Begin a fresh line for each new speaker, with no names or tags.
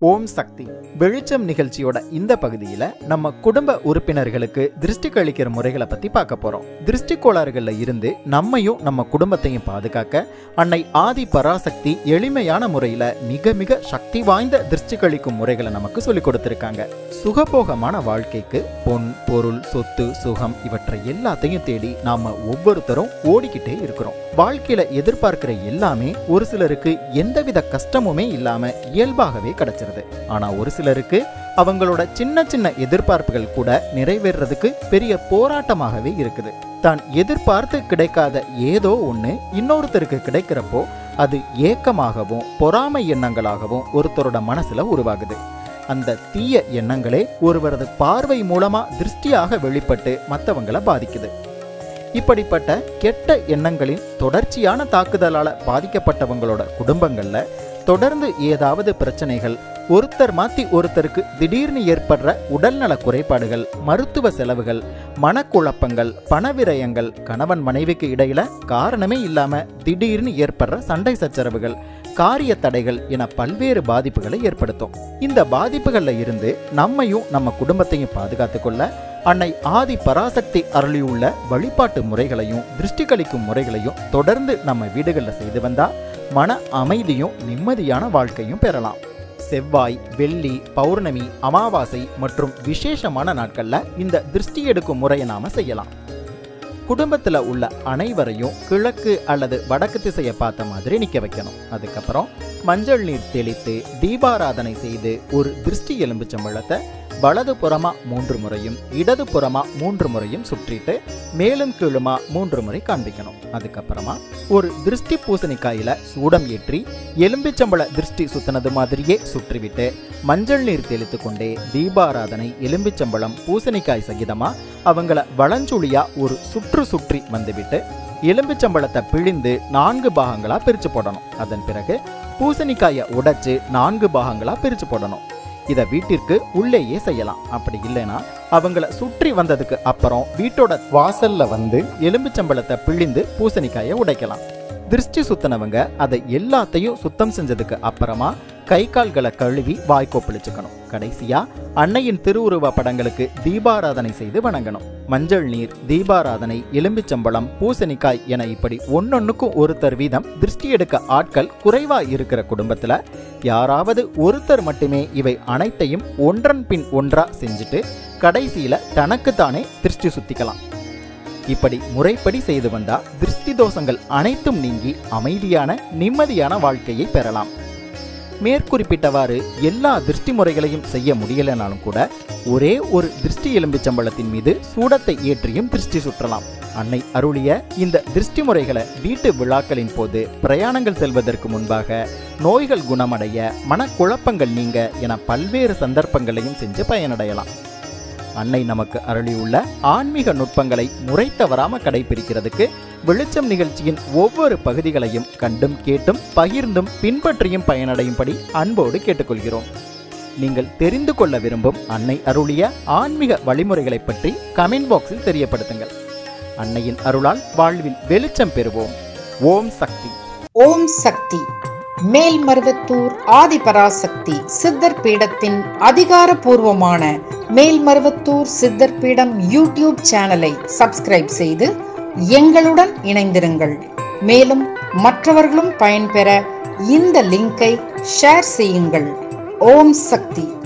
ஓம் சக்தி வெளிச்சம் நிகழ்ச்சியோட இந்த பகுதியில் நம்ம குடும்ப உறுப்பினர்களுக்கு திருஷ்டி கழிக்கிற முறைகளை பற்றி பார்க்க போகிறோம் திருஷ்டி கோளாறுகளில் இருந்து நம்மையும் நம்ம குடும்பத்தையும் பாதுகாக்க அன்னை ஆதி பராசக்தி எளிமையான முறையில் மிக மிக சக்தி வாய்ந்த திருஷ்டி கழிக்கும் முறைகளை நமக்கு சொல்லிக் கொடுத்துருக்காங்க சுகபோகமான வாழ்க்கைக்கு பொன் பொருள் சொத்து சுகம் இவற்றை எல்லாத்தையும் தேடி நாம ஒவ்வொருத்தரும் ஓடிக்கிட்டே இருக்கிறோம் வாழ்க்கையில எதிர்பார்க்கிற எல்லாமே ஒரு சிலருக்கு எந்தவித கஷ்டமுமே இல்லாம இயல்பாகவே கிடைச்சிருது ஆனா ஒரு சிலருக்கு அவங்களோட சின்ன சின்ன எதிர்பார்ப்புகள் கூட நிறைவேறதுக்கு பெரிய போராட்டமாகவே இருக்குது தான் எதிர்பார்த்து கிடைக்காத ஏதோ ஒன்று இன்னொருத்தருக்கு கிடைக்கிறப்போ அது ஏக்கமாகவும் பொறாமை எண்ணங்களாகவும் ஒருத்தரோட மனசுல உருவாகுது அந்த தீய எண்ணங்களே ஒருவரது பார்வை மூலமா திருஷ்டியாக வெளிப்பட்டு மற்றவங்களை பாதிக்குது இப்படிப்பட்ட கெட்ட எண்ணங்களின் தொடர்ச்சியான தாக்குதலால பாதிக்கப்பட்டவங்களோட குடும்பங்கள்ல தொடர்ந்து ஏதாவது பிரச்சனைகள் ஒருத்தர் மாத்தி ஒருத்தருக்கு திடீர்னு ஏற்படுற உடல்நல குறைபாடுகள் மருத்துவ செலவுகள் மனக்குழப்பங்கள் பணவிரயங்கள் கணவன் மனைவிக்கு இடையில காரணமே இல்லாம திடீர்னு ஏற்படுற சண்டை சச்சரவுகள் காரிய தடைகள் என பல்வேறு பாதிப்புகளை ஏற்படுத்தும் இந்த பாதிப்புகள்ல இருந்து நம்மையும் நம்ம குடும்பத்தையும் பாதுகாத்துக் கொள்ள அன்னை ஆதி பராசக்தி அருளியுள்ள வழிபாட்டு முறைகளையும் திருஷ்டி கழிக்கும் முறைகளையும் தொடர்ந்து நம்ம வீடுகளில் செய்து வந்தா மன அமைதியும் நிம்மதியான வாழ்க்கையும் பெறலாம் செவ்வாய் வெள்ளி பௌர்ணமி அமாவாசை மற்றும் விசேஷமான நாட்கள்ல இந்த திருஷ்டி எடுக்கும் முறையை நாம செய்யலாம் குடும்பத்துல உள்ள அனைவரையும் கிழக்கு அல்லது வடக்கு திசையை பார்த்த மாதிரி நிக்க வைக்கணும் அதுக்கப்புறம் மஞ்சள் நீர் தெளித்து தீபாராதனை செய்து ஒரு திருஷ்டி எலும்புச்சம்பழத்தை வலது புறமா மூன்று முறையும் இடது புறமா மூன்று முறையும் சுற்றிட்டு மேலும் கீழுமா மூன்று முறை காண்பிக்கணும் அதுக்கப்புறமா ஒரு திருஷ்டி பூசணிக்காயில சூடம் ஏற்றி எலும்பிச்சம்பழ திருஷ்டி சுத்தினது மாதிரியே சுற்றிவிட்டு மஞ்சள் நீர் தெளித்து கொண்டே தீபாராதனை எலும்பிச்சம்பழம் பூசணிக்காய் சகிதமா அவங்கள வளஞ்சுழியா ஒரு சுற்று சுற்றி வந்துவிட்டு எலும்பிச்சம்பழத்தை பிழிந்து நான்கு பாகங்களா பிரிச்சு போடணும் அதன் பிறகு பூசணிக்காயை உடைச்சு நான்கு பாகங்களா பிரிச்சு போடணும் இதை வீட்டிற்கு உள்ளேயே செய்யலாம் அப்படி இல்லைன்னா அவங்கள சுற்றி வந்ததுக்கு அப்புறம் வீட்டோட வாசல்ல வந்து எலும்புச்சம்பழத்தை பிழிந்து பூசணிக்காயை உடைக்கலாம் திருஷ்டி சுத்தினவங்க அதை எல்லாத்தையும் சுத்தம் செஞ்சதுக்கு அப்புறமா கை கால்களை கழுவி வாய்க்கோப்பளிச்சுக்கணும் கடைசியா அன்னையின் திருவுருவ படங்களுக்கு தீபாராதனை செய்து வணங்கணும் மஞ்சள் நீர் தீபாராதனை எலும்பிச்சம்பழம் பூசணிக்காய் என இப்படி ஒன்னொன்னுக்கும் ஒருத்தர் வீதம் திருஷ்டி எடுக்க ஆட்கள் குறைவா இருக்கிற குடும்பத்துல யாராவது ஒருத்தர் மட்டுமே இவை அனைத்தையும் ஒன்றன் பின் ஒன்றா செஞ்சுட்டு கடைசியில தனக்குத்தானே திருஷ்டி சுத்திக்கலாம் இப்படி முறைப்படி செய்து வந்தா திருஷ்டி தோஷங்கள் அனைத்தும் நீங்கி அமைதியான நிம்மதியான வாழ்க்கையை பெறலாம் மேற்குறிப்பிட்டவாறு எல்லா திருஷ்டி முறைகளையும் செய்ய முடியலனாலும் கூட ஒரே ஒரு திருஷ்டி எலும்பிச்சம்பழத்தின் மீது சூடத்தை ஏற்றியும் திருஷ்டி சுற்றலாம் அன்னை அருளிய இந்த திருஷ்டி முறைகளை வீட்டு விழாக்களின் போது பிரயாணங்கள் செல்வதற்கு முன்பாக நோய்கள் குணமடைய மனக்குழப்பங்கள் நீங்க என பல்வேறு சந்தர்ப்பங்களையும் செஞ்சு பயனடையலாம் அன்னை நமக்கு அருளியுள்ள ஆன்மீக நுட்பங்களை முறை தவறாம கடைபிடிக்கிறதுக்கு வெளிச்சம் நிகழ்ச்சியின் ஒவ்வொரு பகுதிகளையும் கண்டும் கேட்டும் பகிர்ந்தும் பின்பற்றியும் பயனடையும்படி அன்போடு கேட்டுக்கொள்கிறோம் நீங்கள் தெரிந்து கொள்ள விரும்பும் அன்னை அருளிய ஆன்மீக வழிமுறைகளை பற்றி கமெண்ட் பாக்ஸில் தெரியப்படுத்துங்கள் அன்னையின் அருளால் வாழ்வில் வெளிச்சம் பெறுவோம் ஓம் சக்தி
ஓம் சக்தி மேல்மருவத்தூர் ஆதிபராசக்தி சித்தர் பீடத்தின் அதிகாரபூர்வமான மேல்மருவத்தூர் சித்தர் பீடம் யூடியூப் சேனலை சப்ஸ்கிரைப் செய்து எங்களுடன் இணைந்திருங்கள் மேலும் மற்றவர்களும் பயன்பெற இந்த லிங்கை ஷேர் செய்யுங்கள் ஓம் சக்தி